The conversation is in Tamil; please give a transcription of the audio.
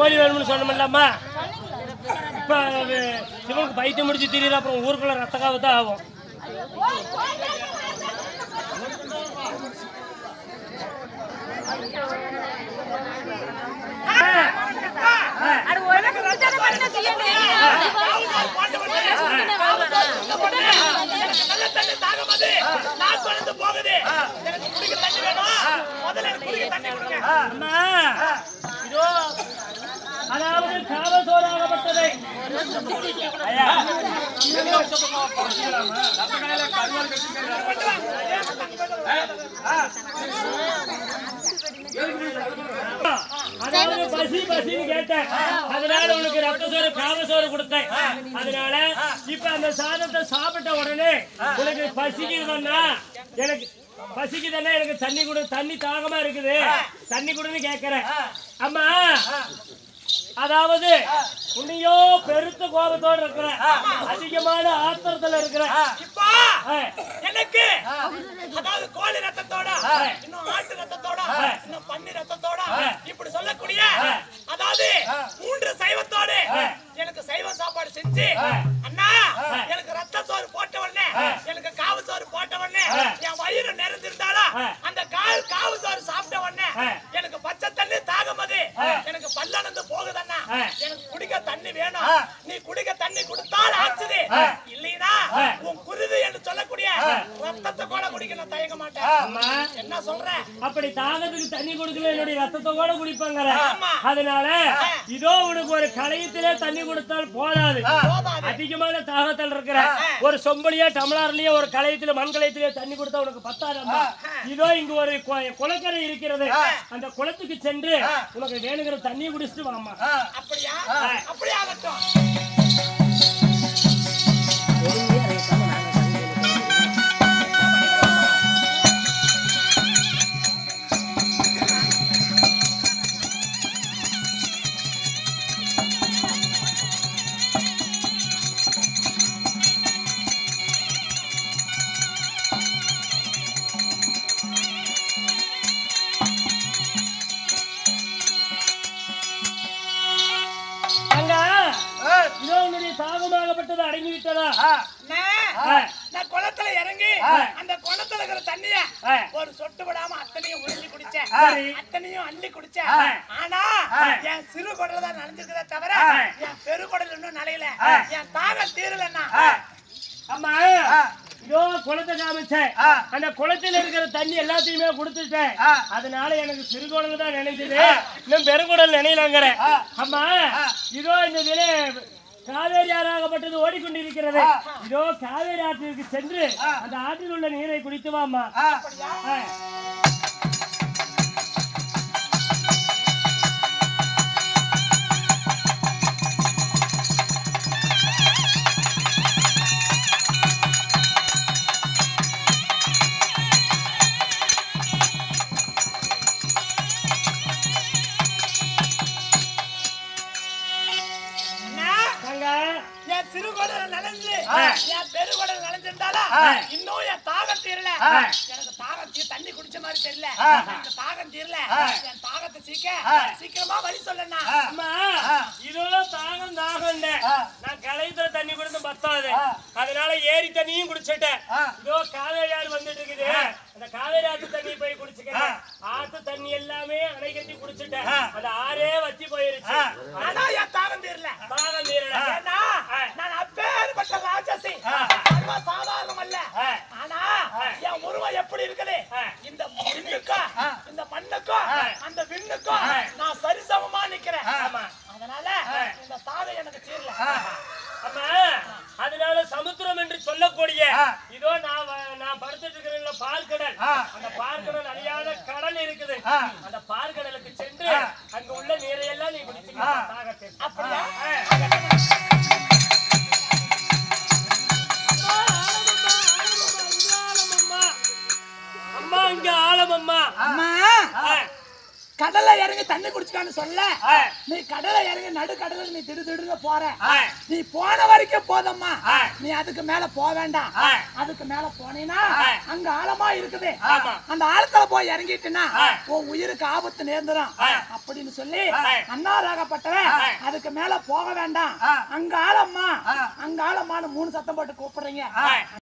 செம்பரி வேணும்னு சொன்னோம்லாமா இப்ப அது சிவனுக்கு பைத்தியம் முடிச்சு திரியுது அப்புறம் ஊருக்குள்ள ரத்த காவு தான் ஆகும் எனக்கு ரத்தத்தை பண்ண செய்யணும். நல்ல தண்ணி தாகமது நான் குறைந்து போகுது எனக்கு குடிக்க தண்ணி வேணும் முதல்ல எனக்கு குடிக்க தண்ணி கொடுங்க அம்மா இதோ அதாவது காவசோராகப்பட்டதை ஐயா அதாவது பசி பசின்னு கேட்டேன் அதனால உனக்கு ரத்த சோறு காவ சோறு கொடுத்தேன் அதனால இப்ப அந்த சாதத்தை சாப்பிட்ட உடனே உனக்கு பசிக்குதுன்னா எனக்கு பசிக்குதுன்னா எனக்கு தண்ணி கொடு தண்ணி தாகமா இருக்குது தண்ணி கொடுன்னு கேக்குறேன் அம்மா அதாவது உன்னையோ பெருத்த கோபத்தோட இருக்கிற அதிகமான ஆத்திரத்துல இருக்கிற இப்போ ஆ, எனக்கு அதாவது கோழி ரத்தத்தோட இன்னும் ஆட்டு ரத்தத்தோட இன்னும் பன்னி ரத்தத்தோட இப்படி சொல்லக்கூடிய அதாவது மூன்று சைவத்தோடு எனக்கு சைவ சாப்பாடு செஞ்சு அண்ணா எனக்கு ரத்த சோறு போட்ட உடனே எனக்கு காவு சோறு போட்ட உடனே என் வயிறு நிறைஞ்சிருந்தாலும் அந்த கால் காவு சோறு சாப்பிட்ட உடனே எனக்கு பச்சை தண்ணி தாகமது எனக்கு பல்லனந்து போகுதண்ணா எனக்கு குடிக்க தண்ணி வேணும் நீ குடிக்க தண்ணி கொடுத்தால் ஆச்சுது இல்லைனா உன் குருது என்று சொல்லக்கூடிய ரத்தத்தை கூட குடிக்க நான் தயங்க மாட்டேன் அம்மா என்ன சொல்றேன் அப்படி தாகத்துக்கு தண்ணி கொடுக்கல என்னுடைய ரத்தத்தை கூட குடிப்பாங்க ஆமா. அதனால இதோ உனக்கு ஒரு களையத்திலே தண்ணி கொடுத்தால் போதாது போதாது. அதிகமான தாகத்தில் இருக்கிற ஒரு சொம்பலியா டம்ளார்லயே ஒரு களையத்தில மண் களையத்திலே தண்ணி கொடுத்தா உனக்கு பத்தாதம்மா இதோ இங்க ஒரு கொ- குளக்கரை இருக்கிறது அந்த குளத்துக்கு சென்று உனக்கு வேணுங்கிற தண்ணியை குடிச்சிட்டு வாமா அப்படியா அப்படியே ஆகட்டும் அங்க இதோ உன்னுடைய தாகமாகப்பட்டது அடங்கி விட்டதா அண்ணே, ஆ. நான் குளத்துல இறங்கி அந்த குளத்துல இருக்கிற தண்ணிய ஆ. ஒரு சொட்டு விடாம அத்தனையும் உறிஞ்சி குடிச்சேன் சரி. அத்தனையும் அள்ளி குடிச்சேன் ஆ. ஆனா ஆ. என் சிறு குடல தான் நனைஞ்சிருக்கிறத தவிர ஆ. என் பெருகுடல் இன்னும் நனையல ஆ. என் தாகம் தீரலன்னா அம்மா இதோ குளத்தை காமிச்சேன் அந்த குளத்துல இருக்கிற தண்ணி எல்லாத்தையுமே கொடுத்துட்டேன் அதனால எனக்கு சிறுகுடல் தான் நினைச்சது இன்னும் பெருங்குடல் நினைலாங்கிற அம்மா இதோ இந்த நிலை காவேரி ஆறாகப்பட்டது ஓடிக்கொண்டிருக்கிறது இதோ காவேரி ஆற்றிற்கு சென்று அந்த ஆற்றில் உள்ள நீரை குடித்து வாமா ஆ. அண்ணா, வாங்க. என் சிறு குடல் நனைஞ்சு ஆ. என் பெருகுடல் நனைஞ்சிருந்தாலும் ஆ. இன்னும் என் தாகம் தீரல ஆ. எனக்கு தாகம் தீ தண்ணி குடிச்ச மாதிரி தெரியல ஆ. எனக்கு தாகம் தீரல என் தாகத்தை சீக்க ஆ. சீக்கிரமா வழி சொல்லண்ணா அம்மா இதோ தாகம் தாகம் நான் கலைத்துல தண்ணி கொடுத்து பத்தாது அதனால ஏரி தண்ணியும் குடிச்சிட்டேன் இதோ காவேரி ஆறு வந்துட்டு இருக்குது அந்த காவேரி ஆத்து தண்ணி போய் குடிச்சுக்கிறேன் ஆத்து தண்ணி எல்லாமே அணை கட்டி குடிச்சிட்டேன் அந்த ஆறே வத்தி போயிருச்சு ஆனா என் தாகம் தீரல தாகம் தீரல ஏன்னா, நான் அப்பேற்பட்ட ராட்சசி. சர்வ சாதாரணம் அல்ல. ஆ. ஆனா, என் உருவம் எப்படி இருக்குது? ஆ. இந்த விண்ணுக்கும், இந்த மண்ணுக்கும், அந்த விண்ணுக்கும் நான் சரிசமமா நிக்கிறேன். அதனால இந்த தாகம் எனக்கு தீரல. அம்மா அதனால சமுத்திரம் என்று சொல்லக்கூடிய இதோ நான் வ- நான் படுத்துட்டு இருக்கிற பார்க்கடல் அந்த பார்க்கடல் அழியாத கடல் இருக்குது அந்த பார்க்கடலுக்கு சென்று அங்க உள்ள நீரையெல்லாம் நீ குடிச்சுக்கலாம் தாகத்தை அப்படியா? அம்மா இங்க ஆழம் அம்மா அம்மா, ஆ, கடல்ல இறங்கி தண்ணி குடிச்சுக்கான்னு சொல்ல ஆ. நீ கடல்ல இறங்கி நடு கடலுக்கு நீ திடு திடுன்னு போற ஆ. நீ போன வரைக்கும் போதம்மா ஆ. நீ அதுக்கு மேல போக வேண்டாம் ஆ. அதுக்கு மேல போனீங்கன்னா ஆ. அங்க ஆழமா இருக்குது ஆமா. அந்த ஆழத்துல போய் இறங்கிட்டுனா ஆ. உன் உயிருக்கு ஆபத்து நேர்ந்துரும் ஆ. அப்படின்னு சொல்லி ஆ. அன்னாராகப்பட்டவன் ஆ. அதுக்கு மேல போக வேண்டாம் ஆ. அங்க ஆழம்மா ஆ. அங்க ஆழமான்னு மூணு சத்தம் போட்டு கூப்பிடுறீங்க ஆ.